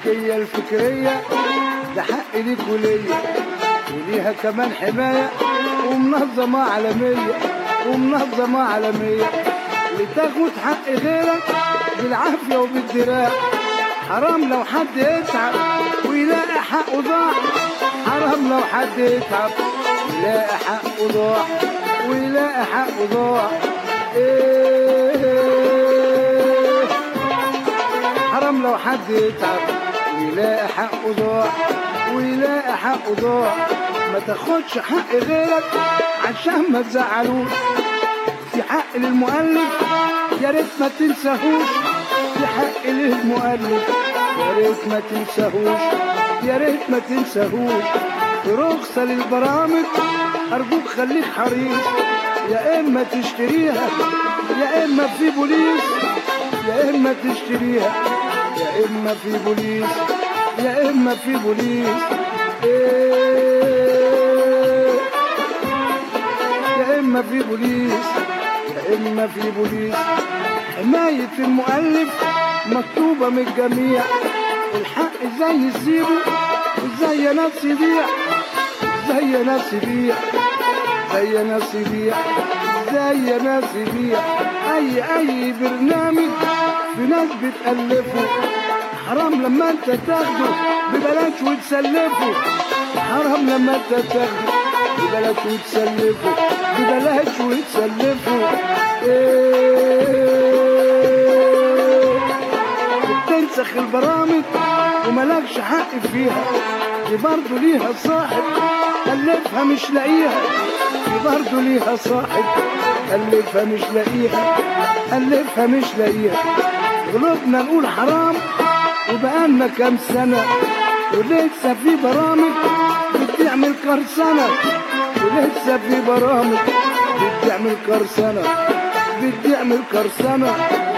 الملكية الفكرية ده حق ليك وليا وليها كمان حماية ومنظمة عالمية ومنظمة عالمية لتاخد حق غيرك بالعافية وبالدراع حرام لو حد يتعب ويلاقي حقه ضاع حرام لو حد يتعب ويلاقي حقه ضاع ويلاقي حقه ضاع إيه حرام لو حد يتعب ويلاقي حقه ضاع ويلاقي حقه ضاع ما تاخدش حق غيرك عشان ما تزعلوش في حق للمؤلف يا ريت ما تنساهوش في حق للمؤلف يا ريت ما تنساهوش يا ريت ما تنساهوش في رخصة للبرامج أرجوك خليك حريص يا إما تشتريها يا إما في بوليس يا إما تشتريها يا إما في بوليس يا إما في بوليس إيه يا إما في بوليس يا إما في بوليس حماية المؤلف مكتوبة من الجميع الحق زي الزيرو وزي ناس يبيع زي ناس يبيع زي ناس يبيع زي ناس يبيع أي أي برنامج في ناس بتألفه حرام لما انت تاخده ببلاش وتسلفه حرام لما انت تاخده ببلاش وتسلفه ببلاش وتسلفه إيه بتنسخ البرامج وملكش حق فيها دي برضه ليها صاحب ألفها مش لاقيها دي برضه ليها صاحب ألفها مش لاقيها ألفها مش لاقيها غلطنا نقول حرام وبقالنا كام سنة ولسه في برامج بتعمل قرصنة ولسه في برامج بتعمل قرصنة بتعمل قرصنة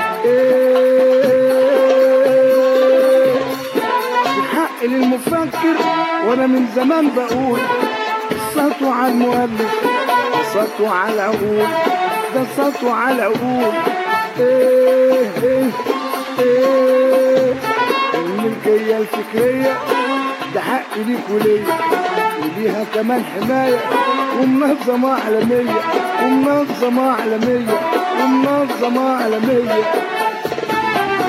إيه الحق للمفكر وانا من زمان بقول سطو على المؤلف سطو على العقول ده سطو على العقول ايه ايه ايه الملكية الفكرية ده حق ليك وليا وليها كمان حماية ومنظمة عالمية ومنظمة عالمية ومنظمة عالمية